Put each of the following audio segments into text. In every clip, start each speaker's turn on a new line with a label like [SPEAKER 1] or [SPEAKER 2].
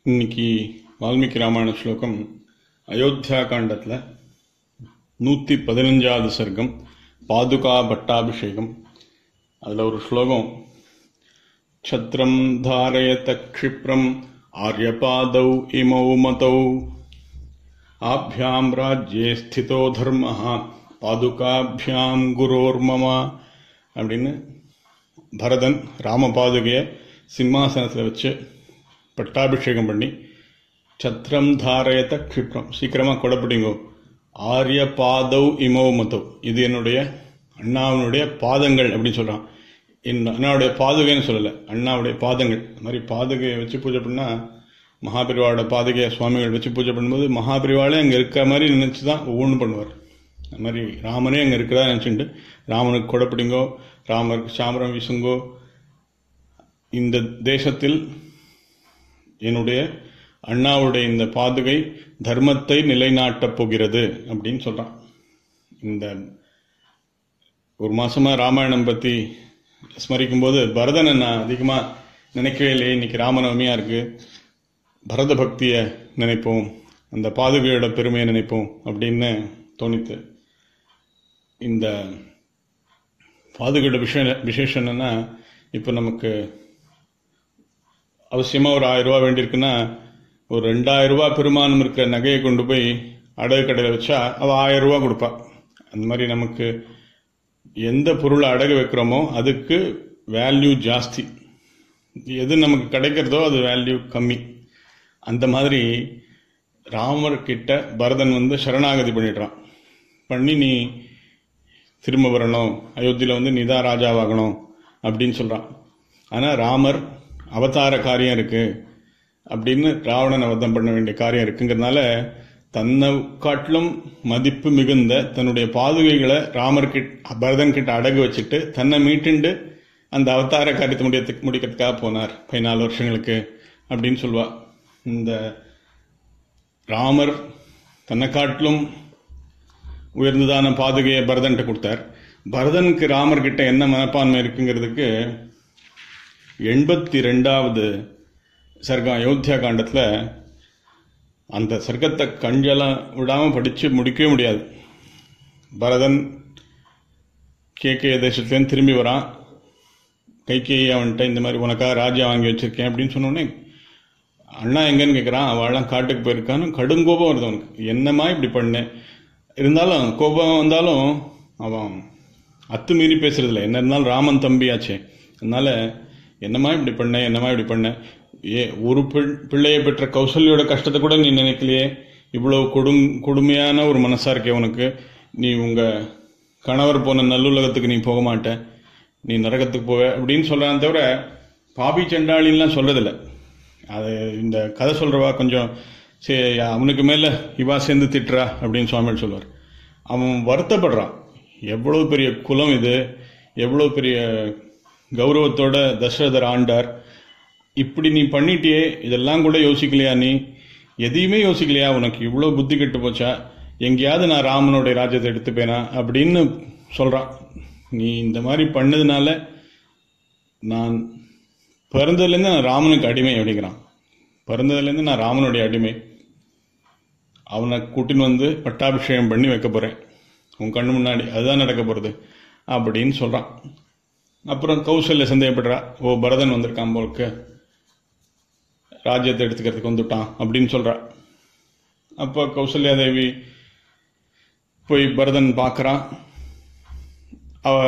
[SPEAKER 1] இன்னைக்கு வால்மீகி ராமாயண ஸ்லோகம் அயோத்தியா காண்டத்தில் நூற்றி பதினஞ்சாவது சர்க்கம் பாதுகா பட்டாபிஷேகம் அதில் ஒரு ஸ்லோகம் சத்ரம் தாரயத க்ஷிப்ரம் ஆர்யபாதௌ இமௌ மதௌ ஆபியாம் ராஜ்யே ஸ்திதோ தர்ம பாதுகாபியாம் குரோர்மம அப்படின்னு பரதன் ராமபாதுகையை சிம்மாசனத்தில் வச்சு பட்டாபிஷேகம் பண்ணி சத்திரம் தாரயத்த க்ஷிப்ரம் சீக்கிரமாக கொடப்பிடிங்கோ ஆரிய பாதவ் இமோ மதவ் இது என்னுடைய அண்ணாவினுடைய பாதங்கள் அப்படின்னு சொல்கிறான் என் அண்ணாவுடைய பாதுகைன்னு சொல்லலை அண்ணாவுடைய பாதங்கள் அந்த மாதிரி பாதுகையை வச்சு பூஜை பண்ணால் மகாபிரிவாவோட பாதுகையை சுவாமிகள் வச்சு பூஜை பண்ணும்போது மகாபிரிவாலே அங்கே இருக்க மாதிரி நினச்சி தான் ஒவ்வொன்றும் பண்ணுவார் அது மாதிரி ராமனே அங்கே இருக்கிறதா நினச்சிட்டு ராமனுக்கு கொடப்பிடிங்கோ ராமருக்கு சாமரம் வீசுங்கோ இந்த தேசத்தில் என்னுடைய அண்ணாவுடைய இந்த பாதுகை தர்மத்தை நிலைநாட்டப் போகிறது அப்படின்னு சொல்கிறான் இந்த ஒரு மாசமா ராமாயணம் பற்றி ஸ்மரிக்கும் போது பரதனை நான் அதிகமாக நினைக்கவே இல்லையே இன்னைக்கு ராமநவமியாக இருக்கு பரத பக்தியை நினைப்போம் அந்த பாதுகையோட பெருமையை நினைப்போம் அப்படின்னு தோணித்து இந்த பாதுகையோட விஷய விசேஷம் என்னன்னா இப்போ நமக்கு அவசியமாக ஒரு ஆயிரம் ரூபா வேண்டியிருக்குன்னா ஒரு ரெண்டாயிரம் ரூபா பெருமானம் இருக்கிற நகையை கொண்டு போய் அடகு கடையில் வச்சா அவள் ஆயிரம் ரூபா கொடுப்பா அந்த மாதிரி நமக்கு எந்த பொருளை அடகு வைக்கிறோமோ அதுக்கு வேல்யூ ஜாஸ்தி எது நமக்கு கிடைக்கிறதோ அது வேல்யூ கம்மி அந்த மாதிரி ராமர் கிட்ட பரதன் வந்து சரணாகதி பண்ணிடுறான் பண்ணி நீ திரும்ப வரணும் அயோத்தியில் வந்து நீதான் ராஜாவாகணும் அப்படின்னு சொல்கிறான் ஆனால் ராமர் அவதார காரியம் இருக்கு அப்படின்னு ராவணனை வதம் பண்ண வேண்டிய காரியம் இருக்குங்கிறதுனால தன்னை காட்டிலும் மதிப்பு மிகுந்த தன்னுடைய பாதுகைகளை ராமர் கிட்ட பரதன் கிட்ட அடகு வச்சுட்டு தன்னை மீட்டுண்டு அந்த அவதார காரியத்தை முடியத்துக்கு முடிக்கிறதுக்காக போனார் பதினாலு வருஷங்களுக்கு அப்படின்னு சொல்லுவா இந்த ராமர் தன்னை காட்டிலும் உயர்ந்ததான பாதுகையை பரதன்கிட்ட கொடுத்தார் பரதனுக்கு ராமர் கிட்ட என்ன மனப்பான்மை இருக்குங்கிறதுக்கு எண்பத்தி ரெண்டாவது சர்க்கம் அயோத்தியா காண்டத்தில் அந்த சர்க்கத்தை கஞ்சலாம் விடாமல் படித்து முடிக்கவே முடியாது பரதன் கேகே தேசத்துலேருந்து திரும்பி வரான் கைகேயி அவன்கிட்ட இந்த மாதிரி உனக்காக ராஜா வாங்கி வச்சிருக்கேன் அப்படின்னு சொன்னோடனே அண்ணா எங்கன்னு கேட்குறான் அவள்லாம் காட்டுக்கு போயிருக்கான்னு கடும் கோபம் வருது அவனுக்கு என்னமா இப்படி பண்ணேன் இருந்தாலும் கோபம் வந்தாலும் அவன் அத்துமீறி பேசுறதில்ல என்ன இருந்தாலும் ராமன் தம்பியாச்சே அதனால என்னமா இப்படி பண்ண என்னமா இப்படி பண்ண ஏ ஒரு பிள்ளையை பெற்ற கௌசல்யோட கஷ்டத்தை கூட நீ நினைக்கலையே இவ்வளவு கொடும் கொடுமையான ஒரு மனசா இருக்கே உனக்கு நீ உங்க கணவர் போன நல்லுலகத்துக்கு நீ போக மாட்ட நீ நரகத்துக்கு போவ அப்படின்னு சொல்றான் தவிர பாபி சண்டாளின்லாம் சொல்றதில்ல அது இந்த கதை சொல்றவா கொஞ்சம் சரி அவனுக்கு மேல இவா சேர்ந்து திட்டுறா அப்படின்னு சுவாமிகள் சொல்லுவார் அவன் வருத்தப்படுறான் எவ்வளவு பெரிய குலம் இது எவ்வளவு பெரிய கௌரவத்தோட தசரதர் ஆண்டார் இப்படி நீ பண்ணிட்டியே இதெல்லாம் கூட யோசிக்கலையா நீ எதையுமே யோசிக்கலையா உனக்கு இவ்வளோ புத்தி கெட்டு போச்சா எங்கேயாவது நான் ராமனுடைய ராஜ்யத்தை எடுத்துப்பேனா அப்படின்னு சொல்றான் நீ இந்த மாதிரி பண்ணதுனால நான் பிறந்ததுலேருந்து நான் ராமனுக்கு அடிமை அப்படிங்கிறான் பிறந்ததுலேருந்து நான் ராமனுடைய அடிமை அவனை கூட்டின்னு வந்து பட்டாபிஷேகம் பண்ணி வைக்க போறேன் உன் கண்ணு முன்னாடி அதுதான் நடக்க போறது அப்படின்னு சொல்றான் அப்புறம் கௌசல்ய சந்தேகப்படுறா ஓ பரதன் வந்திருக்கான் போலுக்கு ராஜ்யத்தை எடுத்துக்கிறதுக்கு வந்துட்டான் அப்படின்னு சொல்றா அப்போ கௌசல்யா தேவி போய் பரதன் பார்க்கறான் அவ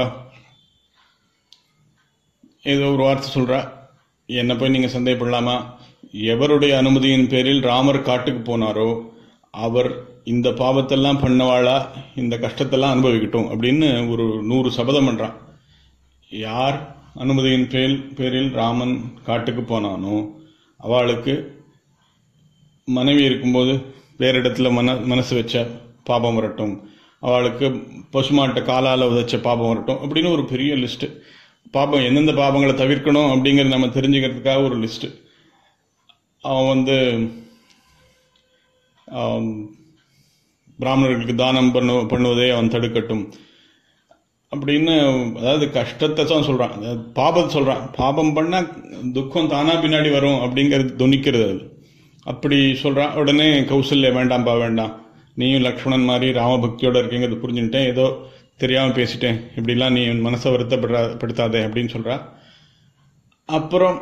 [SPEAKER 1] ஏதோ ஒரு வார்த்தை சொல்றா என்ன போய் நீங்க சந்தேகப்படலாமா எவருடைய அனுமதியின் பேரில் ராமர் காட்டுக்கு போனாரோ அவர் இந்த பாவத்தெல்லாம் பண்ணவாளா இந்த கஷ்டத்தெல்லாம் அனுபவிக்கட்டும் அப்படின்னு ஒரு நூறு சபதம் பண்றான் யார் அனுமதியின் பேர் பேரில் ராமன் காட்டுக்கு போனானோ அவளுக்கு மனைவி இருக்கும்போது வேற இடத்துல மன மனசு வச்ச பாபம் வரட்டும் அவளுக்கு பசுமாட்டை காலால் உதைச்ச பாபம் வரட்டும் அப்படின்னு ஒரு பெரிய லிஸ்ட் பாபம் எந்தெந்த பாபங்களை தவிர்க்கணும் அப்படிங்கிறது நம்ம தெரிஞ்சுக்கிறதுக்காக ஒரு லிஸ்ட் அவன் வந்து பிராமணர்களுக்கு தானம் பண்ணு பண்ணுவதை அவன் தடுக்கட்டும் அப்படின்னு அதாவது கஷ்டத்தை தான் சொல்றான் அதாவது பாபத்தை சொல்றான் பாபம் பண்ணா துக்கம் தானா பின்னாடி வரும் அப்படிங்கிறது துணிக்கிறது அது அப்படி சொல்கிறான் உடனே கௌசல்யா வேண்டாம்ப்பா வேண்டாம் நீயும் லக்ஷ்மணன் மாதிரி ராமபக்தியோட இருக்கீங்கிறது புரிஞ்சுட்டேன் ஏதோ தெரியாமல் பேசிட்டேன் இப்படிலாம் நீ உன் மனசை வருத்தப்படுறா படுத்தாதே அப்படின்னு சொல்கிறா அப்புறம்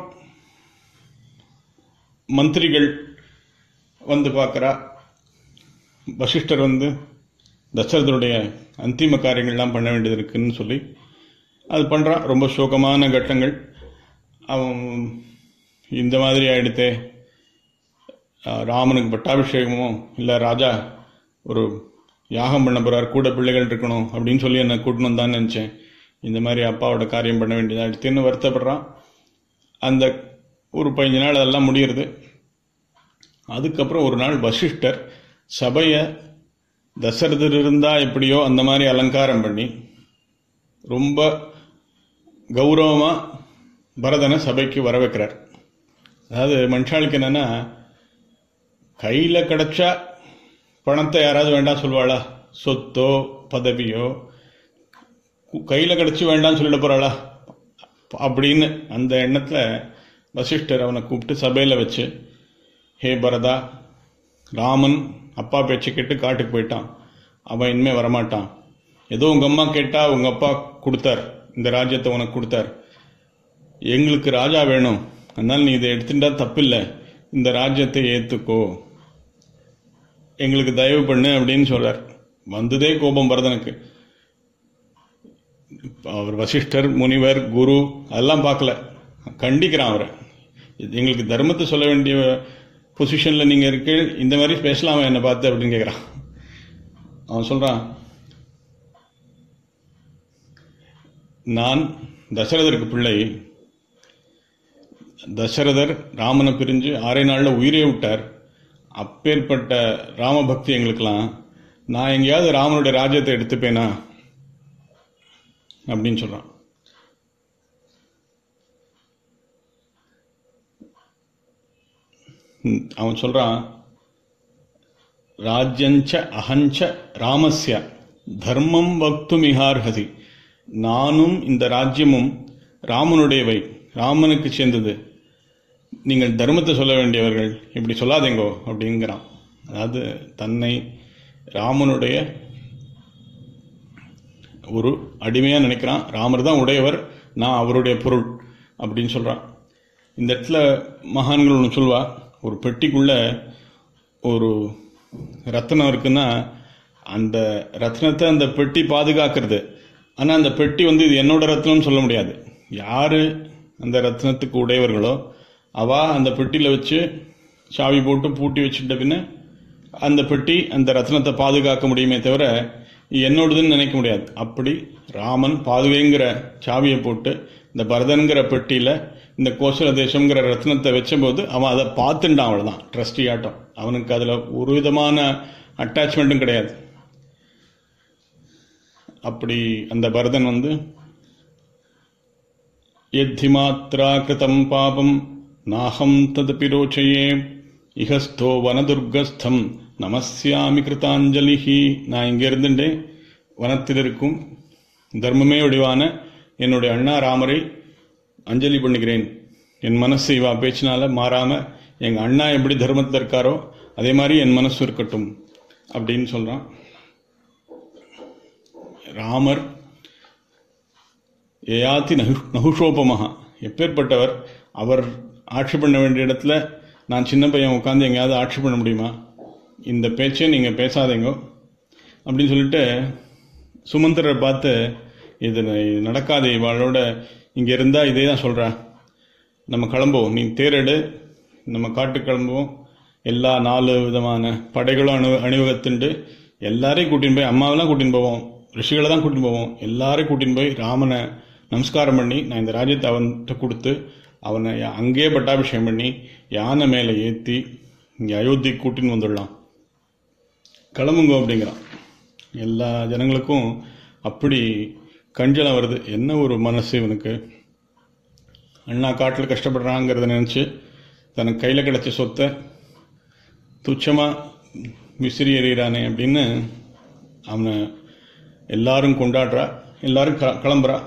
[SPEAKER 1] மந்திரிகள் வந்து பார்க்குறா வசிஷ்டர் வந்து தசரதனுடைய அந்திம காரியங்கள்லாம் பண்ண வேண்டியது இருக்குன்னு சொல்லி அது பண்ணுறான் ரொம்ப சோகமான கட்டங்கள் அவன் இந்த மாதிரி ஆயிடுத்தே அஹ், ராமனுக்கு பட்டாபிஷேகமோ இல்லை ராஜா ஒரு யாகம் பண்ண போகிறார் கூட பிள்ளைகள் இருக்கணும் அப்படின்னு சொல்லி என்னை கூட்டணும் வந்தான்னு நினச்சேன் இந்த மாதிரி அப்பாவோட காரியம் பண்ண வேண்டியதாகிடுதுன்னு வருத்தப்படுறான் அந்த ஒரு பதினஞ்சு நாள் அதெல்லாம் முடியுறது அதுக்கப்புறம் ஒரு நாள் வசிஷ்டர் சபையை தசரதர் இருந்தா எப்படியோ அந்த மாதிரி அலங்காரம் பண்ணி ரொம்ப கௌரவமா பரதனை சபைக்கு வர வைக்கிறார் அதாவது மனுஷாளுக்கு என்னன்னா கையில கிடைச்சா பணத்தை யாராவது வேண்டாம் சொல்லுவாளா சொத்தோ பதவியோ கு- கையில கிடைச்சு வேண்டாம்னு சொல்லிட போறாளா அப்படின்னு அந்த எண்ணத்துல வசிஷ்டர் அவனை கூப்பிட்டு சபையில வச்சு ஹே பரதா ராமன் அப்பா பேச்சை கேட்டு காட்டுக்கு போயிட்டான் அவன் இனிமே வரமாட்டான் ஏதோ உங்க அம்மா கேட்டா உங்க அப்பா கொடுத்தார் இந்த ராஜ்யத்தை உனக்கு கொடுத்தார் எங்களுக்கு ராஜா வேணும் அதனால நீ இதை எடுத்துட்டா தப்பில்லை இந்த ராஜ்யத்தை ஏத்துக்கோ எங்களுக்கு தயவு பண்ணு அப்படின்னு சொல்றார் வந்ததே கோபம் பரதனுக்கு அவர் வசிஷ்டர் முனிவர் குரு அதெல்லாம் பார்க்கல கண்டிக்கிறான் அவரை இது எங்களுக்கு தர்மத்தை சொல்ல வேண்டிய பொசிஷன்ல நீங்க இருக்கு இந்த மாதிரி பேசலாமா என்னை பார்த்து அப்படின்னு கேட்குறான் அவன் சொல்றான் நான் தசரதருக்கு பிள்ளை தசரதர் ராமனை பிரிஞ்சு ஆறே நாள்ல உயிரே விட்டார் அப்பேற்பட்ட ராமபக்தி எங்களுக்கெல்லாம் நான் எங்கேயாவது ராமனுடைய ராஜ்யத்தை எடுத்துப்பேனா அப்படின்னு சொல்றான் ம், அவன் சொல்றான் ராஜ்யஞ்ச அகஞ்ச ராமஸ்ய தர்மம் வக்துமிகார்ஹதி நானும் இந்த ராஜ்யமும் ராமனுடையவை ராமனுக்கு சேர்ந்தது நீங்கள் தர்மத்தை சொல்ல வேண்டியவர்கள் இப்படி சொல்லாதீங்கோ அப்படிங்கிறான் அதாவது தன்னை ராமனுடைய ஒரு அடிமையா நினைக்கிறான் ராமர் தான் உடையவர் நான் அவருடைய பொருள் அப்படின்னு சொல்றான் இந்த இடத்துல மகான்கள் ஒன்று சொல்வா ஒரு பெட்டிக்குள்ள ஒரு ரத்னம் இருக்குன்னா அந்த ரத்னத்தை அந்த பெட்டி பாதுகாக்கிறது ஆனால் அந்த பெட்டி வந்து இது என்னோட ரத்னம்னு சொல்ல முடியாது யாரு அந்த ரத்னத்துக்கு உடையவர்களோ அவ அந்த பெட்டியில் வச்சு சாவி போட்டு பூட்டி வச்சுட்ட பின்ன அந்த பெட்டி அந்த ரத்னத்தை பாதுகாக்க முடியுமே தவிர இது என்னோடதுன்னு நினைக்க முடியாது அப்படி ராமன் பாதுகைங்கிற சாவியை போட்டு இந்த பரதன்கிற பெட்டியில இந்த கோசல தேசம்ங்கிற ரத்னத்தை வச்சபோது அவன் அதை பார்த்துட்டான் அவ்வளவுதான் ட்ரஸ்டி ஆட்டம் அவனுக்கு அதுல ஒரு விதமான அட்டாச்மெண்ட்டும் கிடையாது அப்படி அந்த பரதன் வந்து எத்தி மாத்ரா கிருதம் பாபம் நாகம் ததபி ரோச்சையே இகஸ்தோ வனதுர்கஸ்தம் நமஸ்யாமி கிருதாஞ்சலிஹி நான் இங்க இருந்துட்டே வனத்தில் இருக்கும் தர்மமே வடிவான என்னுடைய அண்ணா ராமரை அஞ்சலி பண்ணுகிறேன் என் மனசு இவா பேச்சினால மாறாம எங்க அண்ணா எப்படி தர்மத்தில் இருக்காரோ அதே மாதிரி என் மனசு இருக்கட்டும் அப்படின்னு சொல்றான் ராமர் ஏயாத்தி நகு நகுஷோபமகா எப்பேற்பட்டவர் அவர் ஆட்சி பண்ண வேண்டிய இடத்துல நான் சின்ன பையன் உட்காந்து எங்கேயாவது ஆட்சி பண்ண முடியுமா இந்த பேச்சை நீங்கள் பேசாதீங்க அப்படின்னு சொல்லிட்டு சுமந்திரரை பார்த்து இது ந- இது நடக்காது இவளோட இங்கே இருந்தால் இதே தான் சொல்கிறேன் நம்ம கிளம்புவோம் நீ தேரெடு நம்ம காட்டு கிளம்புவோம் எல்லா நாலு விதமான படைகளும் அணு அணிவகுத்துண்டு எல்லாரையும் கூட்டின்னு போய் அம்மாவெல்லாம் கூட்டின்னு போவோம் ரிஷிகளை தான் கூட்டின்னு போவோம் எல்லாரையும் கூட்டின்னு போய் ராமனை நமஸ்காரம் பண்ணி நான் இந்த ராஜ்யத்தை அவன்கிட்ட கொடுத்து அவனை யா- அங்கேயே பட்டாபிஷேகம் பண்ணி யானை மேலே ஏற்றி இங்கே அயோத்திக்கு கூட்டின்னு வந்துடலாம் கிளம்புங்க அப்படிங்கிறான் எல்லா ஜனங்களுக்கும் அப்படி கஞ்சலம் வருது என்ன ஒரு மனசு இவனுக்கு அண்ணா காட்டில் கஷ்டப்படுறாங்கிறத நினச்சி தனக்கு கையில் கிடைச்ச சொத்தை துச்சமாக விசிறி எறிகிறானே அப்படின்னு அவனை எல்லாரும் கொண்டாடுறா எல்லாரும் க- கிளம்புறா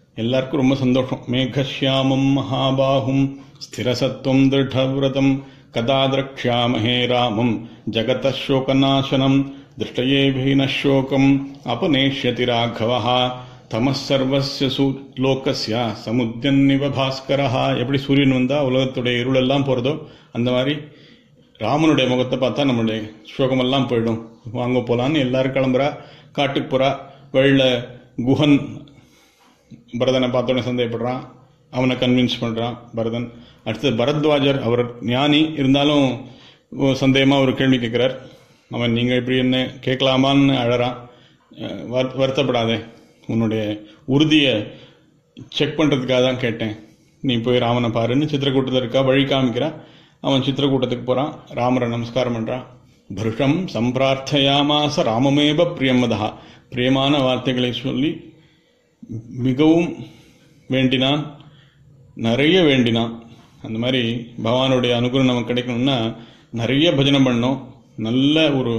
[SPEAKER 1] எல்லாருக்கும் ரொம்ப சந்தோஷம் மேகஷ்யாமம் மகாபாகும் ஸ்திரசத்துவம் திருடவிரதம் கதா திரக்ஷாமஹே ராமம் ஜகத சோகநாசனம் திருஷ்டயே பீன சோகம் அபநேஷ்யதி ராഘவஹா தமசர்வஸ்ய சூ லோகஸ்ய சமுத்தியன்னிவ பாஸ்கரஹா எப்படி சூரியன் வந்தா உலகத்துடைய இருளெல்லாம் போறதோ அந்த மாதிரி ராமனுடைய முகத்தை பார்த்தா நம்மளுடைய சோகமெல்லாம் போயிடும் வாங்க போலான்னு எல்லாரும் கிளம்புறா காட்டுக்கு போறா வழியில குஹன் பரதனை பார்த்தோன்னே சந்தேகப்படுறான் அவனை கன்வின்ஸ் பண்றான் பரதன் அடுத்தது பரத்வாஜர் அவர் ஞானி இருந்தாலும் ஒரு சந்தேகமா ஒரு கேள்வி கேட்கிறார் அவன் நீங்க இப்படி என்ன கேட்கலாமான்னு அழறான் அஹ் வருத்த- வருத்தப்படாதே உன்னுடைய உறுதியை செக் பண்றதுக்காக தான் கேட்டேன் நீ போய் ராமனை பாருன்னு சித்திரக்கூட்டத்தில் இருக்கா வழி காமிக்கிறான் அவன் சித்திரக்கூட்டத்துக்கு போறான் ராமரை நமஸ்காரம் பண்றான் பருஷம் சம்பிரார்த்தையாமாச ராமமேவ பிரியமதா பிரியமான வார்த்தைகளை சொல்லி மிகவும் வேண்டினான் நிறைய வேண்டினான் அந்த மாதிரி பகவானுடைய அனுகிரகம் நமக்கு கிடைக்கணும்னா நிறைய பஜனை பண்ணோம் நல்ல ஒரு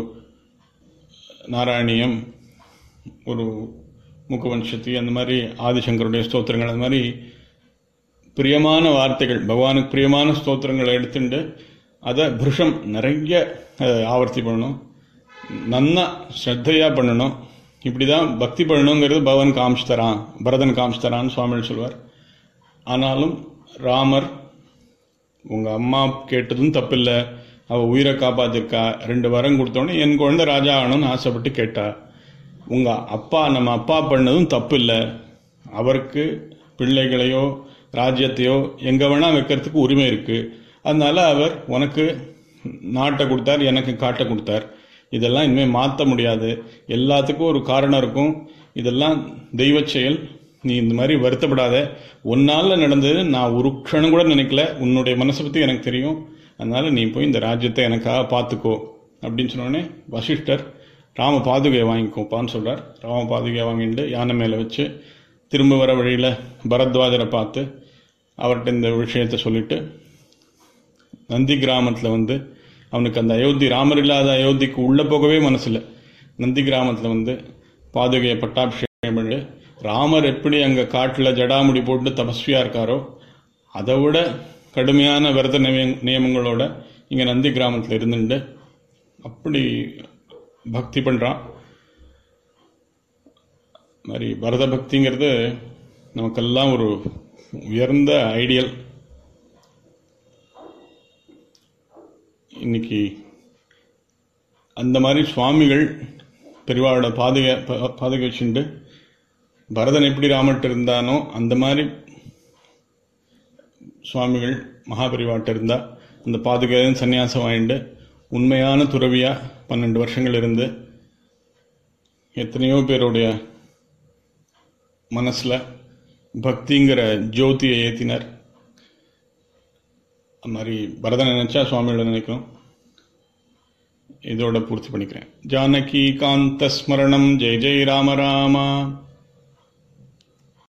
[SPEAKER 1] நாராயணியம் ஒரு முகவன்ஷத்தி அந்த மாதிரி ஆதிசங்கருடைய ஸ்தோத்திரங்கள் அந்த மாதிரி பிரியமான வார்த்தைகள் பகவானுக்கு பிரியமான ஸ்தோத்திரங்களை எடுத்துட்டு அதை புருஷம் நிறைய அஹ், ஆவர்த்தி பண்ணணும் நன்னா ஸ்ரத்தையா பண்ணணும் இப்படிதான் பக்தி பண்ணணுங்கிறது பகவான் காமிச்சு தரான் பரதன் காமிச்சு தரான்னு சுவாமிகள் சொல்வார் ஆனாலும் ராமர் உங்க அம்மா கேட்டதும் தப்பில்லை அவ உயிரை காப்பாத்திருக்கா ரெண்டு வரம் கொடுத்தோடனே என் குழந்தை ராஜா ஆகணும்னு ஆசைப்பட்டு கேட்டா உங்க அப்பா நம்ம அப்பா பண்ணதும் தப்பு இல்லை அவருக்கு பிள்ளைகளையோ ராஜ்யத்தையோ எங்க வேணா வைக்கிறதுக்கு உரிமை இருக்கு அதனால அவர் உனக்கு நாட்டை கொடுத்தார் எனக்கு காட்டை கொடுத்தார் இதெல்லாம் இனிமே மாற்ற முடியாது எல்லாத்துக்கும் ஒரு காரணம் இருக்கும் இதெல்லாம் தெய்வ செயல் நீ இந்த மாதிரி வருத்தப்படாத உன்னால நடந்தது நான் ஒரு க்ஷணம் கூட நினைக்கல உன்னுடைய மனசை பத்தி எனக்கு தெரியும் அதனால நீ போய் இந்த ராஜ்யத்தை எனக்காக பார்த்துக்கோ அப்படின்னு சொன்னோடனே வசிஷ்டர் ராம பாதுகையை வாங்கிக்கோப்பான்னு சொல்றார் ராம பாதுகையை வாங்கிட்டு யானை மேல வச்சு திரும்ப வர வழியில பரத்வாஜரை பார்த்து அவர்கிட்ட இந்த விஷயத்தை சொல்லிட்டு நந்தி கிராமத்துல வந்து அவனுக்கு அந்த அயோத்தி ராமர் இல்லாத அயோத்திக்கு உள்ள போகவே மனசுல நந்தி கிராமத்துல வந்து பாதுகையை பட்டாபிஷேகம் பண்ணி ராமர் எப்படி அங்க காட்டுல ஜடாமுடி போட்டு தபஸ்வியா இருக்காரோ அதை விட கடுமையான விரத நியம- நியமங்களோட இங்க நந்தி கிராமத்துல இருந்துட்டு அப்படி பக்தி பண்றான் மாதிரி பரத பக்திங்கிறது நமக்கெல்லாம் ஒரு உயர்ந்த ஐடியல் இன்னைக்கு அந்த மாதிரி சுவாமிகள் பெரியவாளோட பாதுகை பா- பாதுகை வச்சுட்டு பரதன் எப்படி ராமர்கிட்ட இருந்தானோ அந்த மாதிரி சுவாமிகள் மகாபரிவாட்ட இருந்தா அந்த பாதுகையும் சன்னியாசம் வாங்கிட்டு உண்மையான துறவியா பன்னெண்டு வருஷங்கள் இருந்து எத்தனையோ பேருடைய மனசுல பக்திங்கிற ஜோதியை ஏத்தினார் அந்த மாதிரி பரதன் நினைச்சா சுவாமியோட நினைக்கணும் இதோட பூர்த்தி பண்ணிக்கிறேன் ஜானகி காந்த ஸ்மரணம் ஜெய் ஜெய் ராம ராமா